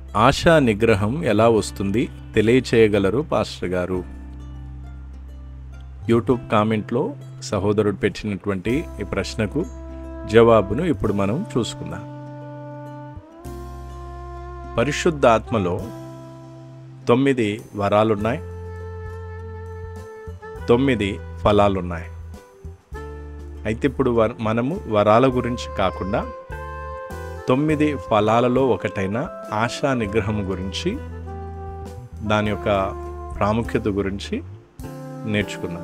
ఆశా నిగ్రహం ఎలా వస్తుంది తెలియచేయగలరు పాస్టర్ గారు యూట్యూబ్ కామెంట్లో సహోదరుడు పెట్టినటువంటి ఈ ప్రశ్నకు జవాబును ఇప్పుడు మనం చూసుకుందాం పరిశుద్ధ ఆత్మలో తొమ్మిది వరాలున్నాయి తొమ్మిది ఫలాలున్నాయి అయితే ఇప్పుడు వర- మనము వరాల గురించి కాకుండా తొమ్మిది ఫలాలలో ఒకటైన ఆశా నిగ్రహం గురించి దాని యొక్క ప్రాముఖ్యత గురించి నేర్చుకుందాం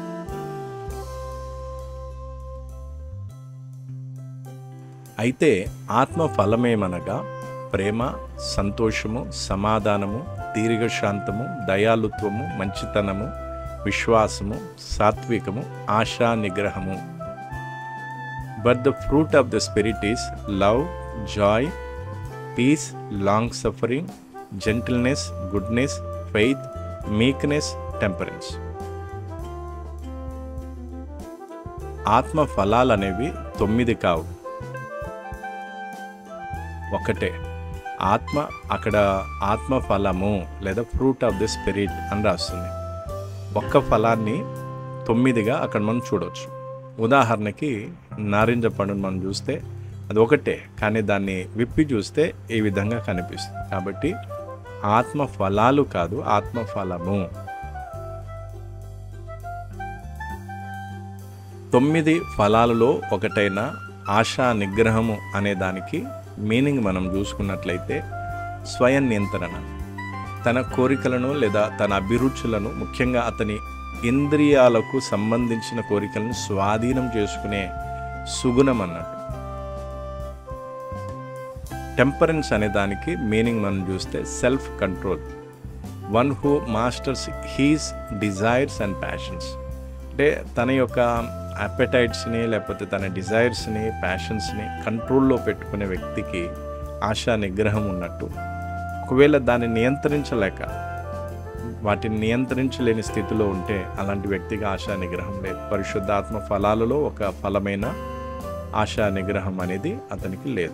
అయితే ఆత్మ ఫలమేమనగా ప్రేమ సంతోషము సమాధానము దీర్ఘశాంతము దయాలుత్వము మంచితనము విశ్వాసము సాత్వికము ఆశా నిగ్రహము but the fruit of the spirit is love joy peace long suffering gentleness goodness faith meekness temperance ఆత్మ ఫలాలు అనేవి తొమ్మిది కావు ఒకటే ఆత్మ అక్కడ ఆత్మ ఫలము లేదా ఫ్రూట్ ఆఫ్ ద స్పిరిట్ అని రాస్తుంది ఒక్క ఫలాన్ని తొమ్మిదిగా అక్కడ మనం చూడవచ్చు ఉదాహరణకి నారింజ పండును మనం చూస్తే అది ఒకటే కానీ దాన్ని విప్పి చూస్తే ఈ విధంగా కనిపిస్తుంది కాబట్టి ఆత్మ ఫలాలు కాదు ఆత్మ ఫలము తొమ్మిది ఫలాలలో ఒకటైన ఆశా నిగ్రహము అనే దానికి మీనింగ్ మనం చూసుకున్నట్లయితే స్వయం నియంత్రణ తన కోరికలను లేదా తన అభిరుచులను ముఖ్యంగా అతని ఇంద్రియాలకు సంబంధించిన కోరికలను స్వాధీనం చేసుకునే సుగుణం అన్నట్టు టెంపరెన్స్ అనే దానికి మీనింగ్ మనం చూస్తే self control one who masters his desires and passions అంటే తన యొక్క అపెటైట్స్ని లేకపోతే తన డిజైర్స్ని ప్యాషన్స్ని కంట్రోల్లో పెట్టుకునే వ్యక్తికి ఆశా నిగ్రహం ఉన్నట్టు ఒకవేళ దాన్ని నియంత్రించలేక వాటిని నియంత్రించలేని స్థితిలో ఉంటే అలాంటి వ్యక్తికి ఆశా నిగ్రహం లేదు పరిశుద్ధాత్మ ఫలాలలో ఒక ఫలమైన ఆశా నిగ్రహం అనేది అతనికి లేదు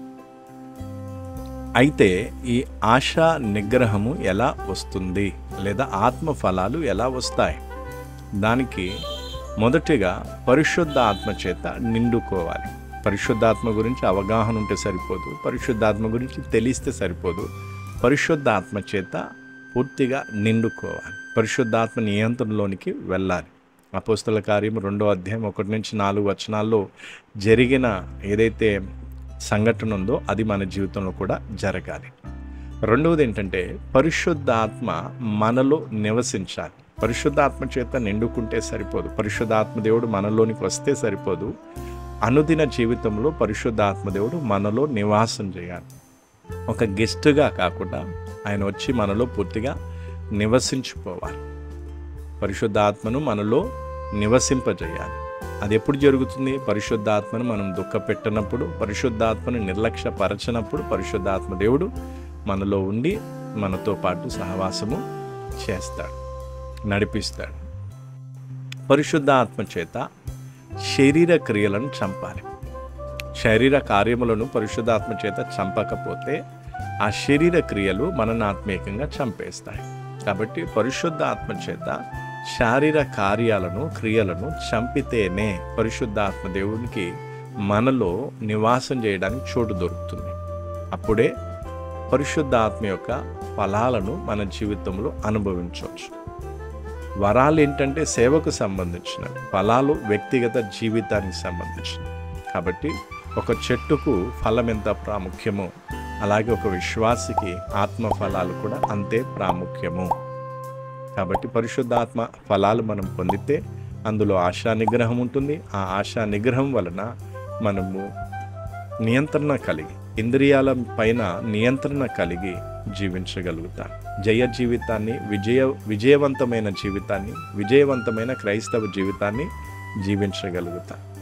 అయితే ఈ ఆశా నిగ్రహము ఎలా వస్తుంది లేదా ఆత్మ ఫలాలు ఎలా వస్తాయి దానికి మొదటిగా పరిశుద్ధ ఆత్మ చేత నిండుకోవాలి పరిశుద్ధాత్మ గురించి అవగాహన ఉంటే సరిపోదు పరిశుద్ధాత్మ గురించి తెలిస్తే సరిపోదు పరిశుద్ధాత్మ చేత పూర్తిగా నిండుకోవాలి పరిశుద్ధాత్మ నియంత్రణలోనికి వెళ్ళాలి అపోస్తల కార్యం రెండో అధ్యాయం ఒకటి నుంచి నాలుగు వచనాల్లో జరిగిన ఏదైతే సంఘటన ఉందో అది మన జీవితంలో కూడా జరగాలి రెండవది ఏంటంటే పరిశుద్ధాత్మ మనలో నివసించాలి పరిశుద్ధాత్మ చేత నిండుకుంటే సరిపోదు పరిశుద్ధాత్మ దేవుడు మనలోనికి వస్తే సరిపోదు అనుదిన జీవితంలో పరిశుద్ధాత్మ దేవుడు మనలో నివాసం చేయాలి ఒక గెస్ట్గా కాకుండా ఆయన వచ్చి మనలో పూర్తిగా నివసించిపోవాలి పరిశుద్ధాత్మను మనలో నివసింపజేయాలి అది ఎప్పుడు జరుగుతుంది పరిశుద్ధాత్మను మనం దుఃఖపెట్టనప్పుడు పరిశుద్ధాత్మను నిర్లక్ష్యపరచనప్పుడు పరిశుద్ధాత్మ దేవుడు మనలో ఉండి మనతో పాటు సహవాసము చేస్తాడు నడిపిస్తాడు పరిశుద్ధాత్మ చేత శరీర క్రియలను చంపాలి శరీర కార్యములను పరిశుద్ధాత్మ చేత చంపకపోతే ఆ శరీర క్రియలు మనను ఆత్మీయంగా చంపేస్తాయి కాబట్టి పరిశుద్ధ ఆత్మ చేత శారీర కార్యాలను క్రియలను చంపితేనే పరిశుద్ధాత్మ దేవునికి మనలో నివాసం చేయడానికి చోటు దొరుకుతుంది అప్పుడే పరిశుద్ధ ఆత్మ యొక్క ఫలాలను మన జీవితంలో అనుభవించవచ్చు వరాలు ఏంటంటే సేవకు సంబంధించినవి ఫలాలు వ్యక్తిగత జీవితానికి సంబంధించినవి కాబట్టి ఒక చెట్టుకు ఫలం ఎంత ప్రాముఖ్యమో అలాగే ఒక విశ్వాసికి ఆత్మ ఫలాలు కూడా అంతే ప్రాముఖ్యము కాబట్టి పరిశుద్ధాత్మ ఫలాలు మనం పొందితే అందులో ఆశా నిగ్రహం ఉంటుంది ఆ ఆశా నిగ్రహం వలన మనము నియంత్రణ కలిగి ఇంద్రియాల పైన నియంత్రణ కలిగి జీవించగలుగుతాం జయ జీవితాన్ని విజయ విజయవంతమైన జీవితాన్ని విజయవంతమైన క్రైస్తవ జీవితాన్ని జీవించగలుగుతాం